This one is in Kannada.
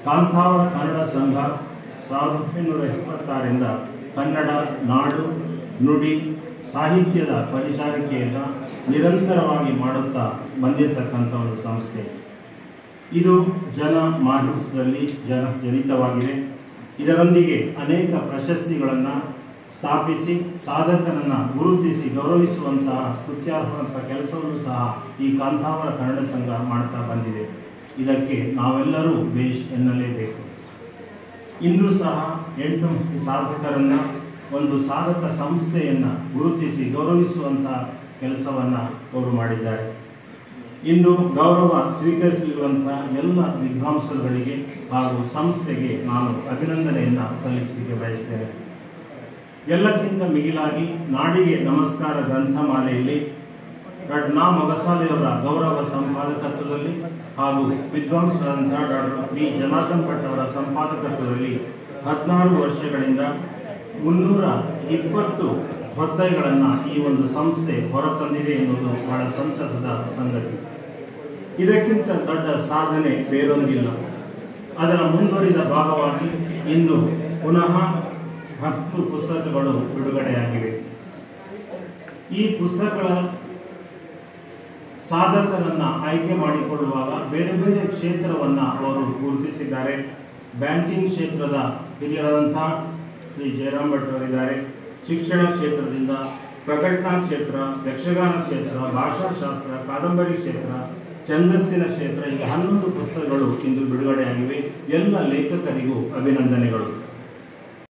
ಕಾಂತಾವರ ಕನ್ನಡ ಸಂಘ ಸಾವಿರದ ಒಂಬೈನೂರ ಎಪ್ಪತ್ತಾರರಿಂದ ಕನ್ನಡ ನಾಡು ನುಡಿ ಸಾಹಿತ್ಯದ ಪರಿಚಾರಿಕೆಯನ್ನು ನಿರಂತರವಾಗಿ ಮಾಡುತ್ತಾ ಬಂದಿರತಕ್ಕಂಥ ಒಂದು ಸಂಸ್ಥೆ ಇದು ಜನ ಮಾನಸದಲ್ಲಿ ಜನ ಜನಿತವಾಗಿದೆ ಇದರೊಂದಿಗೆ ಅನೇಕ ಪ್ರಶಸ್ತಿಗಳನ್ನು ಸ್ಥಾಪಿಸಿ ಸಾಧಕರನ್ನು ಗುರುತಿಸಿ ಗೌರವಿಸುವಂತಹ ಸ್ತುತ್ಯಾರ್ಹವಂತಹ ಕೆಲಸವನ್ನು ಸಹ ಈ ಕಾಂತಾವರ ಕನ್ನಡ ಸಂಘ ಮಾಡ್ತಾ ಬಂದಿದೆ ಇದಕ್ಕೆ ನಾವೆಲ್ಲರೂ ಬೇಷ್ ಎನ್ನಲೇಬೇಕು ಇಂದು ಸಹ ಎಂಟು ಸಾಧಕರನ್ನ ಒಂದು ಸಾಧಕ ಸಂಸ್ಥೆಯನ್ನು ಗುರುತಿಸಿ ಗೌರವಿಸುವಂತಹ ಕೆಲಸವನ್ನು ಅವರು ಮಾಡಿದ್ದಾರೆ ಇಂದು ಗೌರವ ಸ್ವೀಕರಿಸಿರುವಂತಹ ಎಲ್ಲ ವಿದ್ವಾಂಸರುಗಳಿಗೆ ಹಾಗೂ ಸಂಸ್ಥೆಗೆ ನಾನು ಅಭಿನಂದನೆಯನ್ನು ಸಲ್ಲಿಸಲಿಕ್ಕೆ ಬಯಸ್ತೇನೆ ಎಲ್ಲಕ್ಕಿಂತ ಮಿಗಿಲಾಗಿ ನಾಡಿಗೆ ನಮಸ್ಕಾರ ಗ್ರಂಥಮಾಲೆಯಲ್ಲಿ ಡಾಕ್ಟರ್ ನಾ ಮೊಗಸಾಲೆಯವರ ಗೌರವ ಸಂಪಾದಕತ್ವದಲ್ಲಿ ಹಾಗೂ ವಿದ್ವಾಂಸರಾದಂತಹ ಡಾಕ್ಟರ್ ಬಿ ಜನಾರ್ದನ್ ಭಟ್ ಅವರ ಸಂಪಾದಕತ್ವದಲ್ಲಿ ಹದಿನಾರು ವರ್ಷಗಳಿಂದ ಮುನ್ನೂರ ಇಪ್ಪತ್ತು ಹೊತ್ತೈಗಳನ್ನು ಈ ಒಂದು ಸಂಸ್ಥೆ ಹೊರತಂದಿದೆ ಎನ್ನುವುದು ಬಹಳ ಸಂತಸದ ಸಂಗತಿ ಇದಕ್ಕಿಂತ ದೊಡ್ಡ ಸಾಧನೆ ಬೇರೊಂದಿಲ್ಲ ಅದರ ಮುಂದುವರಿದ ಭಾಗವಾಗಿ ಇಂದು ಪುನಃ ಹತ್ತು ಪುಸ್ತಕಗಳು ಬಿಡುಗಡೆಯಾಗಿವೆ ಈ ಪುಸ್ತಕಗಳ ಸಾಧಕರನ್ನ ಆಯ್ಕೆ ಮಾಡಿಕೊಳ್ಳುವಾಗ ಬೇರೆ ಬೇರೆ ಕ್ಷೇತ್ರವನ್ನ ಅವರು ಗುರುತಿಸಿದ್ದಾರೆ ಬ್ಯಾಂಕಿಂಗ್ ಕ್ಷೇತ್ರದ ಹಿರಿಯರಾದಂತಹ ಶ್ರೀ ಜಯರಾಮ್ ಭಟ್ ಅವರಿದ್ದಾರೆ ಶಿಕ್ಷಣ ಕ್ಷೇತ್ರದಿಂದ ಪ್ರಕಟಣಾ ಕ್ಷೇತ್ರ ಯಕ್ಷಗಾನ ಕ್ಷೇತ್ರ ಭಾಷಾಶಾಸ್ತ್ರ ಕಾದಂಬರಿ ಕ್ಷೇತ್ರ ಛಂದಸ್ಸಿನ ಕ್ಷೇತ್ರ ಹೀಗೆ ಹನ್ನೊಂದು ಪುಸ್ತಕಗಳು ಇಂದು ಬಿಡುಗಡೆಯಾಗಿವೆ ಎಲ್ಲ ಲೇಖಕರಿಗೂ ಅಭಿನಂದನೆಗಳು